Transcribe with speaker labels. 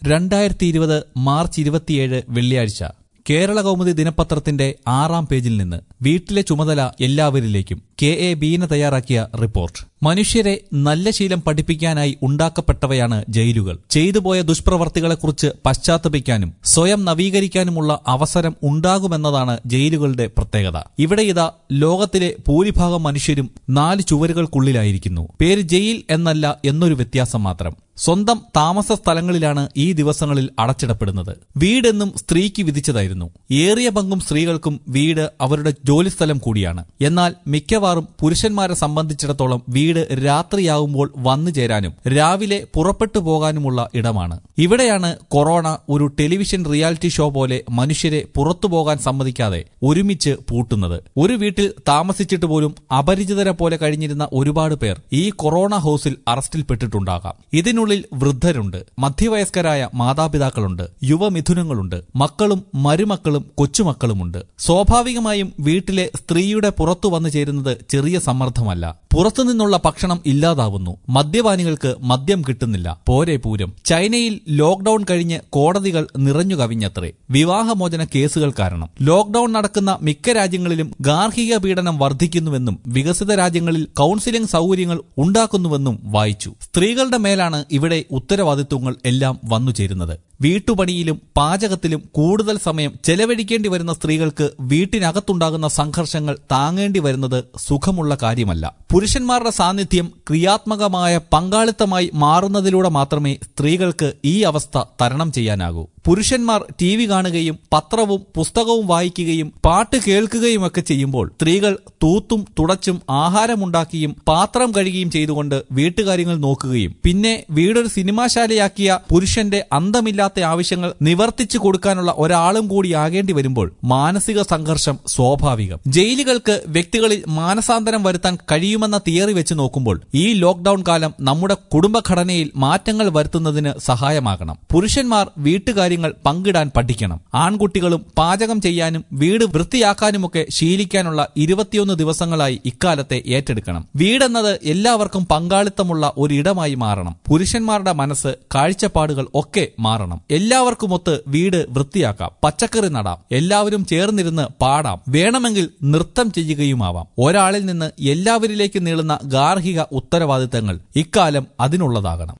Speaker 1: രണ്ടായിരത്തി ഇരുപത് മാർച്ച് ഇരുപത്തിയേഴ് വെള്ളിയാഴ്ച കേരള കൗമുദി ദിനപത്രത്തിന്റെ ആറാം പേജിൽ നിന്ന് വീട്ടിലെ ചുമതല എല്ലാവരിലേക്കും കെ എ ബീന തയ്യാറാക്കിയ റിപ്പോർട്ട് മനുഷ്യരെ നല്ല ശീലം പഠിപ്പിക്കാനായി ഉണ്ടാക്കപ്പെട്ടവയാണ് ജയിലുകൾ ചെയ്തുപോയ ദുഷ്പ്രവർത്തികളെക്കുറിച്ച് പശ്ചാത്തപിക്കാനും സ്വയം നവീകരിക്കാനുമുള്ള അവസരം ഉണ്ടാകുമെന്നതാണ് ജയിലുകളുടെ പ്രത്യേകത ഇവിടെ ഇതാ ലോകത്തിലെ ഭൂരിഭാഗം മനുഷ്യരും നാല് ചുവരുകൾക്കുള്ളിലായിരിക്കുന്നു പേര് ജയിൽ എന്നല്ല എന്നൊരു വ്യത്യാസം മാത്രം സ്വന്തം താമസ സ്ഥലങ്ങളിലാണ് ഈ ദിവസങ്ങളിൽ അടച്ചിടപ്പെടുന്നത് വീടെന്നും സ്ത്രീക്ക് വിധിച്ചതായിരുന്നു ഏറിയ പങ്കും സ്ത്രീകൾക്കും വീട് അവരുടെ ജോലിസ്ഥലം കൂടിയാണ് എന്നാൽ മിക്കവാറും പുരുഷന്മാരെ സംബന്ധിച്ചിടത്തോളം വീട് രാത്രിയാകുമ്പോൾ വന്നു ചേരാനും രാവിലെ പുറപ്പെട്ടു പോകാനുമുള്ള ഇടമാണ് ഇവിടെയാണ് കൊറോണ ഒരു ടെലിവിഷൻ റിയാലിറ്റി ഷോ പോലെ മനുഷ്യരെ പുറത്തു പോകാൻ സമ്മതിക്കാതെ ഒരുമിച്ച് പൂട്ടുന്നത് ഒരു വീട്ടിൽ താമസിച്ചിട്ട് പോലും അപരിചിതരെ പോലെ കഴിഞ്ഞിരുന്ന ഒരുപാട് പേർ ഈ കൊറോണ ഹൌസിൽ അറസ്റ്റിൽപ്പെട്ടിട്ടുണ്ടാകാം ഇതിനുള്ളിൽ വൃദ്ധരുണ്ട് മധ്യവയസ്കരായ മാതാപിതാക്കളുണ്ട് യുവമിഥുനങ്ങളുണ്ട് മക്കളും മരുമക്കളും കൊച്ചുമക്കളുമുണ്ട് സ്വാഭാവികമായും വീട്ടിലെ സ്ത്രീയുടെ പുറത്തു വന്നു ചേരുന്നത് ചെറിയ സമ്മർദ്ദമല്ല പുറത്തുനിന്നുള്ള ഭക്ഷണം ഇല്ലാതാവുന്നു മദ്യപാനികൾക്ക് മദ്യം കിട്ടുന്നില്ല പോരെ പൂരം ചൈനയിൽ ലോക്ഡൌൺ കഴിഞ്ഞ് കോടതികൾ നിറഞ്ഞു കവിഞ്ഞത്രേ വിവാഹമോചന കേസുകൾ കാരണം ലോക്ഡൌൺ നടക്കുന്ന മിക്ക രാജ്യങ്ങളിലും ഗാർഹിക പീഡനം വർദ്ധിക്കുന്നുവെന്നും വികസിത രാജ്യങ്ങളിൽ കൌൺസിലിംഗ് സൗകര്യങ്ങൾ ഉണ്ടാക്കുന്നുവെന്നും വായിച്ചു സ്ത്രീകളുടെ മേലാണ് ഇവിടെ ഉത്തരവാദിത്വങ്ങൾ എല്ലാം വന്നു ചേരുന്നത് വീട്ടുപണിയിലും പാചകത്തിലും കൂടുതൽ സമയം ചെലവഴിക്കേണ്ടി വരുന്ന സ്ത്രീകൾക്ക് വീട്ടിനകത്തുണ്ടാകുന്ന സംഘർഷങ്ങൾ താങ്ങേണ്ടി വരുന്നത് സുഖമുള്ള കാര്യമല്ല പുരുഷന്മാരുടെ സാന്നിധ്യം ക്രിയാത്മകമായ പങ്കാളിത്തമായി മാറുന്നതിലൂടെ മാത്രമേ സ്ത്രീകൾക്ക് ഈ അവസ്ഥ തരണം ചെയ്യാനാകൂ പുരുഷന്മാർ ടി വി കാണുകയും പത്രവും പുസ്തകവും വായിക്കുകയും പാട്ട് കേൾക്കുകയുമൊക്കെ ചെയ്യുമ്പോൾ സ്ത്രീകൾ തൂത്തും തുടച്ചും ആഹാരമുണ്ടാക്കിയും പാത്രം കഴുകുകയും ചെയ്തുകൊണ്ട് വീട്ടുകാര്യങ്ങൾ നോക്കുകയും പിന്നെ വീടൊരു സിനിമാശാലയാക്കിയ പുരുഷന്റെ അന്തമില്ലാത്ത ആവശ്യങ്ങൾ നിവർത്തിച്ചു കൊടുക്കാനുള്ള ഒരാളും കൂടി ആകേണ്ടി വരുമ്പോൾ മാനസിക സംഘർഷം സ്വാഭാവികം ജയിലുകൾക്ക് വ്യക്തികളിൽ മാനസാന്തരം വരുത്താൻ കഴിയുമെന്ന തിയറി വെച്ച് നോക്കുമ്പോൾ ഈ ലോക്ഡൌൺ കാലം നമ്മുടെ കുടുംബഘടനയിൽ മാറ്റങ്ങൾ വരുത്തുന്നതിന് സഹായമാകണം പുരുഷന്മാർ വീട്ടുകാര്യങ്ങൾ പങ്കിടാൻ പഠിക്കണം ആൺകുട്ടികളും പാചകം ചെയ്യാനും വീട് വൃത്തിയാക്കാനുമൊക്കെ ശീലിക്കാനുള്ള ഇരുപത്തിയൊന്ന് ദിവസങ്ങളായി ഇക്കാലത്തെ ഏറ്റെടുക്കണം വീടെന്നത് എല്ലാവർക്കും പങ്കാളിത്തമുള്ള ഒരിടമായി മാറണം പുരുഷന്മാരുടെ മനസ്സ് കാഴ്ചപ്പാടുകൾ ഒക്കെ മാറണം എല്ലാവർക്കുമൊത്ത് വീട് വൃത്തിയാക്കാം പച്ചക്കറി നടാം എല്ലാവരും ചേർന്നിരുന്ന് പാടാം വേണമെങ്കിൽ നൃത്തം ചെയ്യുകയുമാവാം ഒരാളിൽ നിന്ന് എല്ലാവരിലേക്കും നീളുന്ന ഗാർഹിക ഉത്തരവാദിത്തങ്ങൾ ഇക്കാലം അതിനുള്ളതാകണം